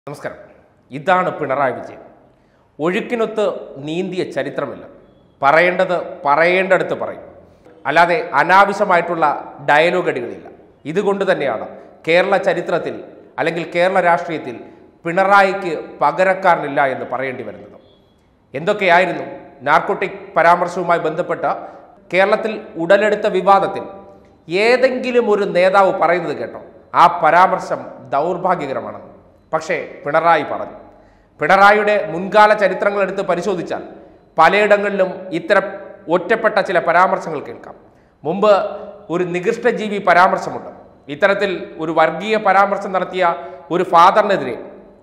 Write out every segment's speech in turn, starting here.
നമസ്കാരം ഇതാണ് പിണറായി വിജയൻ ഒഴുക്കിനൊത്ത് നീന്തിയ ചരിത്രമില്ല പറയേണ്ടത് പറയേണ്ടടുത്ത് പറയും അല്ലാതെ അനാവശ്യമായിട്ടുള്ള ഡയലോഗ് അടികളില്ല ഇതുകൊണ്ട് തന്നെയാണ് കേരള ചരിത്രത്തിൽ അല്ലെങ്കിൽ കേരള രാഷ്ട്രീയത്തിൽ പിണറായിക്ക് പകരക്കാരനില്ല എന്ന് പറയേണ്ടി വരുന്നത് എന്തൊക്കെയായിരുന്നു നാർക്കോട്ടിക് പരാമർശവുമായി ബന്ധപ്പെട്ട കേരളത്തിൽ ഉടലെടുത്ത വിവാദത്തിൽ ഏതെങ്കിലും ഒരു നേതാവ് പറയുന്നത് കേട്ടോ ആ പരാമർശം ദൗർഭാഗ്യകരമാണെന്ന് പക്ഷേ പിണറായി പറഞ്ഞു പിണറായിയുടെ മുൻകാല ചരിത്രങ്ങൾ എടുത്ത് പരിശോധിച്ചാൽ പലയിടങ്ങളിലും ഇത്തരം ഒറ്റപ്പെട്ട ചില പരാമർശങ്ങൾ കേൾക്കാം മുമ്പ് ഒരു നികൃഷ്ടജീവി പരാമർശമുണ്ട് ഇത്തരത്തിൽ ഒരു വർഗീയ പരാമർശം നടത്തിയ ഒരു ഫാദറിനെതിരെ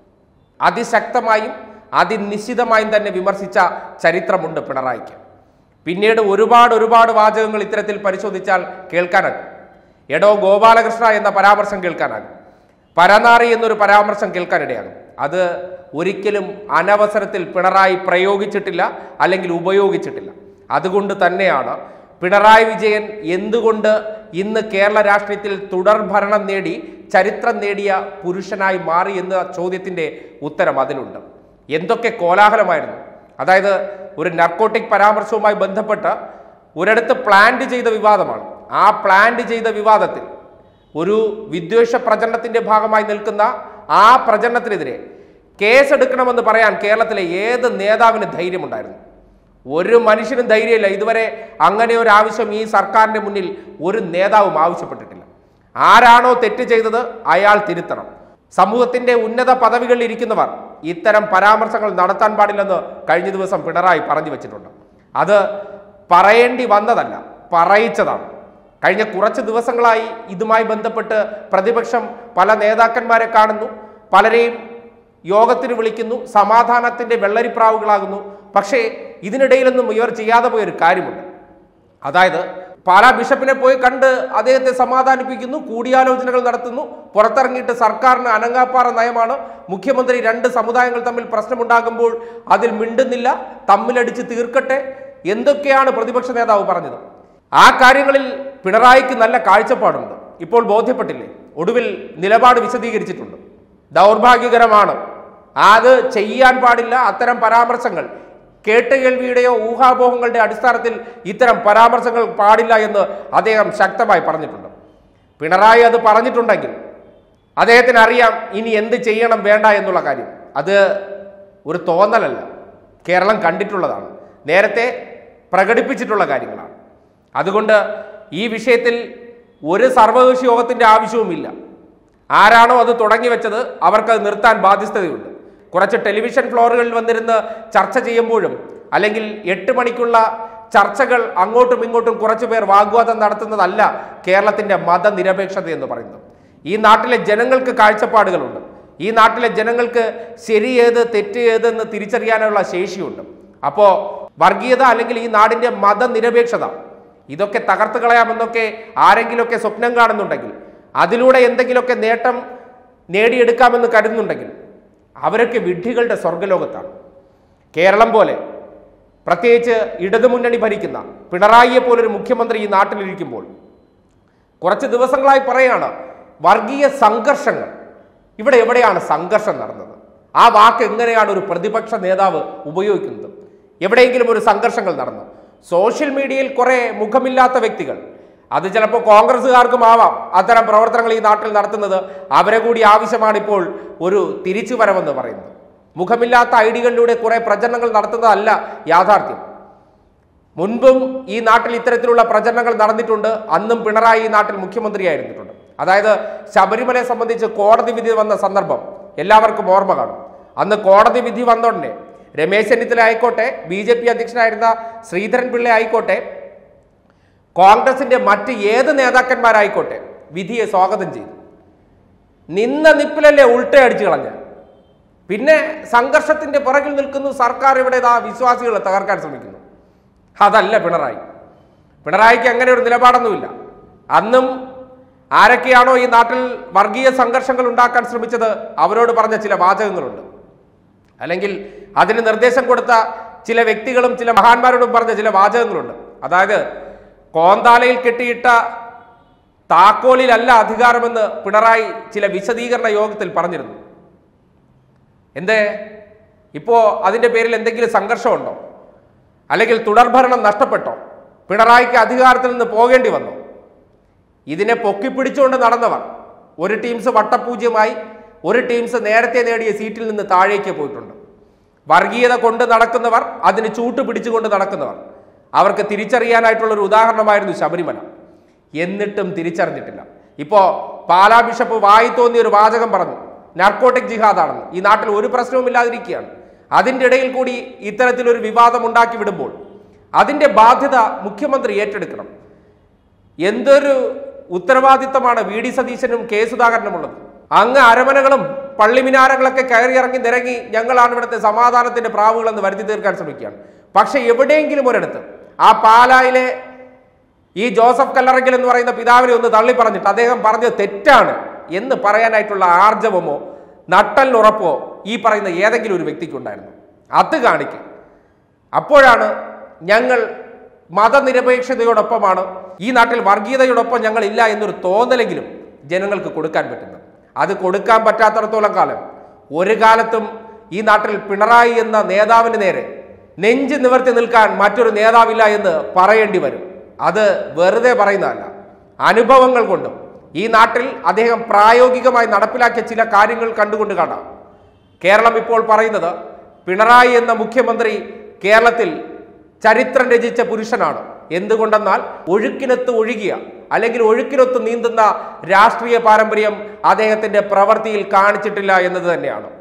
അതിശക്തമായും അതിനിശ്ചിതമായും തന്നെ വിമർശിച്ച ചരിത്രമുണ്ട് പിണറായിക്ക് പിന്നീട് ഒരുപാട് ഒരുപാട് വാചകങ്ങൾ ഇത്തരത്തിൽ പരിശോധിച്ചാൽ കേൾക്കാനാകും എടോ ഗോപാലകൃഷ്ണ എന്ന പരാമർശം കേൾക്കാനാകും പരനാറി എന്നൊരു പരാമർശം കേൾക്കാനിടയാകും അത് ഒരിക്കലും അനവസരത്തിൽ പിണറായി പ്രയോഗിച്ചിട്ടില്ല അല്ലെങ്കിൽ ഉപയോഗിച്ചിട്ടില്ല അതുകൊണ്ട് തന്നെയാണ് പിണറായി വിജയൻ എന്തുകൊണ്ട് ഇന്ന് കേരള രാഷ്ട്രീയത്തിൽ തുടർ ഭരണം നേടി ചരിത്രം നേടിയ പുരുഷനായി മാറി എന്ന ചോദ്യത്തിൻ്റെ ഉത്തരം അതിലുണ്ട് എന്തൊക്കെ കോലാഹലമായിരുന്നു അതായത് ഒരു നർക്കോട്ടിക് പരാമർശവുമായി ബന്ധപ്പെട്ട് ഒരിടത്ത് പ്ലാന്റ് ചെയ്ത വിവാദമാണ് ആ പ്ലാന്റ് ചെയ്ത വിവാദത്തിൽ ഒരു വിദ്വേഷ പ്രചരണത്തിന്റെ ഭാഗമായി നിൽക്കുന്ന ആ പ്രചരണത്തിനെതിരെ കേസെടുക്കണമെന്ന് പറയാൻ കേരളത്തിലെ ഏത് നേതാവിന് ധൈര്യമുണ്ടായിരുന്നു ഒരു മനുഷ്യനും ധൈര്യമില്ല ഇതുവരെ അങ്ങനെ ഒരു ആവശ്യം ഈ സർക്കാരിന്റെ മുന്നിൽ ഒരു നേതാവും ആവശ്യപ്പെട്ടിട്ടില്ല ആരാണോ തെറ്റ് ചെയ്തത് അയാൾ തിരുത്തണം സമൂഹത്തിന്റെ ഉന്നത പദവികളിൽ ഇരിക്കുന്നവർ ഇത്തരം പരാമർശങ്ങൾ നടത്താൻ പാടില്ലെന്ന് കഴിഞ്ഞ ദിവസം പിണറായി പറഞ്ഞു വെച്ചിട്ടുണ്ട് അത് പറയേണ്ടി വന്നതല്ല പറയിച്ചതാണ് കഴിഞ്ഞ കുറച്ച് ദിവസങ്ങളായി ഇതുമായി ബന്ധപ്പെട്ട് പ്രതിപക്ഷം പല നേതാക്കന്മാരെ കാണുന്നു പലരെയും യോഗത്തിന് വിളിക്കുന്നു സമാധാനത്തിന്റെ വെള്ളരിപ്രാവുകളാകുന്നു പക്ഷേ ഇതിനിടയിലൊന്നും ഇവർ ചെയ്യാതെ പോയൊരു കാര്യമുണ്ട് അതായത് പാലാ ബിഷപ്പിനെ പോയി കണ്ട് അദ്ദേഹത്തെ സമാധാനിപ്പിക്കുന്നു കൂടിയാലോചനകൾ നടത്തുന്നു പുറത്തിറങ്ങിയിട്ട് സർക്കാരിന് അനങ്ങാപ്പാറ നയമാണ് മുഖ്യമന്ത്രി രണ്ട് സമുദായങ്ങൾ തമ്മിൽ പ്രശ്നമുണ്ടാകുമ്പോൾ അതിൽ മിണ്ടുന്നില്ല തമ്മിലടിച്ച് തീർക്കട്ടെ എന്തൊക്കെയാണ് പ്രതിപക്ഷ നേതാവ് പറഞ്ഞത് ആ കാര്യങ്ങളിൽ പിണറായിക്ക് നല്ല കാഴ്ചപ്പാടുണ്ട് ഇപ്പോൾ ബോധ്യപ്പെട്ടില്ലേ ഒടുവിൽ നിലപാട് വിശദീകരിച്ചിട്ടുണ്ട് ദൗർഭാഗ്യകരമാണ് അത് ചെയ്യാൻ പാടില്ല അത്തരം പരാമർശങ്ങൾ കേട്ടുകേൾവിയുടെയോ ഊഹാപോഹങ്ങളുടെ അടിസ്ഥാനത്തിൽ ഇത്തരം പരാമർശങ്ങൾ പാടില്ല എന്ന് അദ്ദേഹം ശക്തമായി പറഞ്ഞിട്ടുണ്ട് പിണറായി അത് പറഞ്ഞിട്ടുണ്ടെങ്കിൽ അദ്ദേഹത്തിന് അറിയാം ഇനി എന്ത് ചെയ്യണം വേണ്ട എന്നുള്ള കാര്യം അത് ഒരു തോന്നലല്ല കേരളം കണ്ടിട്ടുള്ളതാണ് നേരത്തെ പ്രകടിപ്പിച്ചിട്ടുള്ള കാര്യങ്ങളാണ് അതുകൊണ്ട് ഈ വിഷയത്തിൽ ഒരു സർവകക്ഷി യോഗത്തിൻ്റെ ആവശ്യവുമില്ല ആരാണോ അത് തുടങ്ങി വെച്ചത് അവർക്കത് നിർത്താൻ ബാധ്യസ്ഥതയുണ്ട് കുറച്ച് ടെലിവിഷൻ ഫ്ലോറുകളിൽ വന്നിരുന്ന് ചർച്ച ചെയ്യുമ്പോഴും അല്ലെങ്കിൽ എട്ട് മണിക്കുള്ള ചർച്ചകൾ അങ്ങോട്ടും ഇങ്ങോട്ടും കുറച്ചു പേർ വാഗ്വാദം നടത്തുന്നതല്ല കേരളത്തിന്റെ മതനിരപേക്ഷത എന്ന് പറയുന്നത് ഈ നാട്ടിലെ ജനങ്ങൾക്ക് കാഴ്ചപ്പാടുകളുണ്ട് ഈ നാട്ടിലെ ജനങ്ങൾക്ക് ശരി ഏത് തെറ്റ് ഏതെന്ന് തിരിച്ചറിയാനുള്ള ശേഷിയുണ്ട് അപ്പോൾ വർഗീയത അല്ലെങ്കിൽ ഈ നാടിന്റെ മതനിരപേക്ഷത ഇതൊക്കെ തകർത്ത് കളയാമെന്നൊക്കെ ആരെങ്കിലുമൊക്കെ സ്വപ്നം കാണുന്നുണ്ടെങ്കിൽ അതിലൂടെ എന്തെങ്കിലുമൊക്കെ നേട്ടം നേടിയെടുക്കാമെന്ന് കരുതുന്നുണ്ടെങ്കിൽ അവരൊക്കെ വിഡ്ഢികളുടെ സ്വർഗലോകത്താണ് കേരളം പോലെ പ്രത്യേകിച്ച് ഇടതുമുന്നണി ഭരിക്കുന്ന പിണറായിയെ പോലൊരു മുഖ്യമന്ത്രി ഈ നാട്ടിലിരിക്കുമ്പോൾ കുറച്ച് ദിവസങ്ങളായി പറയാണ് വർഗീയ സംഘർഷങ്ങൾ ഇവിടെ എവിടെയാണ് സംഘർഷം നടന്നത് ആ വാക്ക് എങ്ങനെയാണ് ഒരു പ്രതിപക്ഷ നേതാവ് ഉപയോഗിക്കുന്നത് എവിടെയെങ്കിലും ഒരു സംഘർഷങ്ങൾ നടന്നു സോഷ്യൽ മീഡിയയിൽ കുറെ മുഖമില്ലാത്ത വ്യക്തികൾ അത് ചിലപ്പോൾ കോൺഗ്രസ്സുകാർക്കും ആവാം അത്തരം പ്രവർത്തനങ്ങൾ ഈ നാട്ടിൽ നടത്തുന്നത് അവരെ കൂടി ആവശ്യമാണ് ഇപ്പോൾ ഒരു തിരിച്ചുവരവെന്ന് പറയുന്നത് മുഖമില്ലാത്ത ഐഡികളിലൂടെ കുറെ പ്രചരണങ്ങൾ നടത്തുന്നതല്ല യാഥാർത്ഥ്യം മുൻപും ഈ നാട്ടിൽ ഇത്തരത്തിലുള്ള പ്രചരണങ്ങൾ നടന്നിട്ടുണ്ട് അന്നും പിണറായി ഈ നാട്ടിൽ മുഖ്യമന്ത്രിയായിരുന്നിട്ടുണ്ട് അതായത് ശബരിമലയെ സംബന്ധിച്ച് കോടതി വിധി വന്ന സന്ദർഭം എല്ലാവർക്കും ഓർമ്മ കാണും അന്ന് കോടതി വിധി വന്നോടനെ രമേശ് ചെന്നിത്തല ആയിക്കോട്ടെ ബി ജെ പി അധ്യക്ഷനായിരുന്ന ശ്രീധരൻ പിള്ള ആയിക്കോട്ടെ കോൺഗ്രസിന്റെ മറ്റ് ഏത് നേതാക്കന്മാരായിക്കോട്ടെ വിധിയെ സ്വാഗതം ചെയ്തു നിന്ന നിപ്പിലല്ലേ ഉൾട്ടയടിച്ചു കളഞ്ഞ പിന്നെ സംഘർഷത്തിന്റെ പുറകിൽ നിൽക്കുന്നു സർക്കാർ ഇവിടെ ആ വിശ്വാസികളെ തകർക്കാൻ ശ്രമിക്കുന്നു അതല്ല പിണറായി പിണറായിക്ക് അങ്ങനെ ഒരു നിലപാടൊന്നുമില്ല അന്നും ആരൊക്കെയാണോ ഈ നാട്ടിൽ വർഗീയ സംഘർഷങ്ങൾ ഉണ്ടാക്കാൻ ശ്രമിച്ചത് അവരോട് പറഞ്ഞ ചില വാചകങ്ങളുണ്ട് അല്ലെങ്കിൽ അതിന് നിർദ്ദേശം കൊടുത്ത ചില വ്യക്തികളും ചില മഹാന്മാരോടും പറഞ്ഞ ചില വാചകങ്ങളുണ്ട് അതായത് കോന്താലയിൽ കെട്ടിയിട്ട താക്കോലിലല്ല അധികാരമെന്ന് പിണറായി ചില വിശദീകരണ യോഗത്തിൽ പറഞ്ഞിരുന്നു എന്തേ ഇപ്പോൾ അതിൻ്റെ പേരിൽ എന്തെങ്കിലും സംഘർഷമുണ്ടോ അല്ലെങ്കിൽ തുടർഭരണം നഷ്ടപ്പെട്ടോ പിണറായിക്ക് അധികാരത്തിൽ നിന്ന് പോകേണ്ടി വന്നോ ഇതിനെ പൊക്കിപ്പിടിച്ചുകൊണ്ട് നടന്നവർ ഒരു ടീംസ് വട്ടപൂജ്യമായി ഒരു ടീംസ് നേരത്തെ നേടിയ സീറ്റിൽ നിന്ന് താഴേക്ക് പോയിട്ടുണ്ട് വർഗീയത കൊണ്ട് നടക്കുന്നവർ അതിന് ചൂട്ട് പിടിച്ചുകൊണ്ട് നടക്കുന്നവർ അവർക്ക് തിരിച്ചറിയാനായിട്ടുള്ള ഒരു ഉദാഹരണമായിരുന്നു ശബരിമല എന്നിട്ടും തിരിച്ചറിഞ്ഞിട്ടില്ല ഇപ്പോ പാലാ ബിഷപ്പ് വായി തോന്നിയ ഒരു വാചകം പറഞ്ഞു നാർക്കോട്ടിക് ജിഹാദാണെന്ന് ഈ നാട്ടിൽ ഒരു പ്രശ്നവും ഇല്ലാതിരിക്കുകയാണ് അതിൻ്റെ ഇടയിൽ കൂടി ഇത്തരത്തിലൊരു വിവാദം ഉണ്ടാക്കി വിടുമ്പോൾ അതിൻ്റെ ബാധ്യത മുഖ്യമന്ത്രി ഏറ്റെടുക്കണം എന്തൊരു ഉത്തരവാദിത്തമാണ് വി ഡി സതീശനും കെ സുധാകരനുമുള്ളത് അങ്ങ് അരമനകളും പള്ളിമിനാരങ്ങളൊക്കെ കയറി ഇറങ്ങി നിരങ്ങി ഞങ്ങളാണ് ഇവിടുത്തെ സമാധാനത്തിന്റെ പ്രാവുകളെന്ന് വരുത്തി തീർക്കാൻ ശ്രമിക്കുകയാണ് പക്ഷെ എവിടെയെങ്കിലും ഒരിടത്ത് ആ പാലായിലെ ഈ ജോസഫ് കല്ലറയ്ക്കൽ എന്ന് പറയുന്ന പിതാവിനെ ഒന്ന് തള്ളി പറഞ്ഞിട്ട് അദ്ദേഹം പറഞ്ഞത് തെറ്റാണ് എന്ന് പറയാനായിട്ടുള്ള ആർജവമോ നട്ടലിനുറപ്പോ ഈ പറയുന്ന ഏതെങ്കിലും ഒരു വ്യക്തിക്കുണ്ടായിരുന്നു അത് കാണിക്കും അപ്പോഴാണ് ഞങ്ങൾ മതനിരപേക്ഷതയോടൊപ്പമാണ് ഈ നാട്ടിൽ വർഗീയതയോടൊപ്പം ഞങ്ങൾ ഇല്ല എന്നൊരു തോന്നലെങ്കിലും ജനങ്ങൾക്ക് കൊടുക്കാൻ പറ്റുന്നത് അത് കൊടുക്കാൻ പറ്റാത്തിടത്തോളം കാലം ഒരു കാലത്തും ഈ നാട്ടിൽ പിണറായി എന്ന നേതാവിന് നേരെ നെഞ്ച് നിവർത്തി നിൽക്കാൻ മറ്റൊരു നേതാവില്ല എന്ന് പറയേണ്ടി വരും അത് വെറുതെ പറയുന്നതല്ല അനുഭവങ്ങൾ കൊണ്ടും ഈ നാട്ടിൽ അദ്ദേഹം പ്രായോഗികമായി നടപ്പിലാക്കിയ ചില കാര്യങ്ങൾ കണ്ടുകൊണ്ട് കാണാം കേരളം ഇപ്പോൾ പറയുന്നത് പിണറായി എന്ന മുഖ്യമന്ത്രി കേരളത്തിൽ ചരിത്രം രചിച്ച പുരുഷനാണ് എന്തുകൊണ്ടെന്നാൽ ഒഴുക്കിനൊത്ത് ഒഴുകിയ അല്ലെങ്കിൽ ഒഴുക്കിനൊത്ത് നീന്തുന്ന രാഷ്ട്രീയ പാരമ്പര്യം അദ്ദേഹത്തിന്റെ പ്രവൃത്തിയിൽ കാണിച്ചിട്ടില്ല എന്നത് തന്നെയാണ്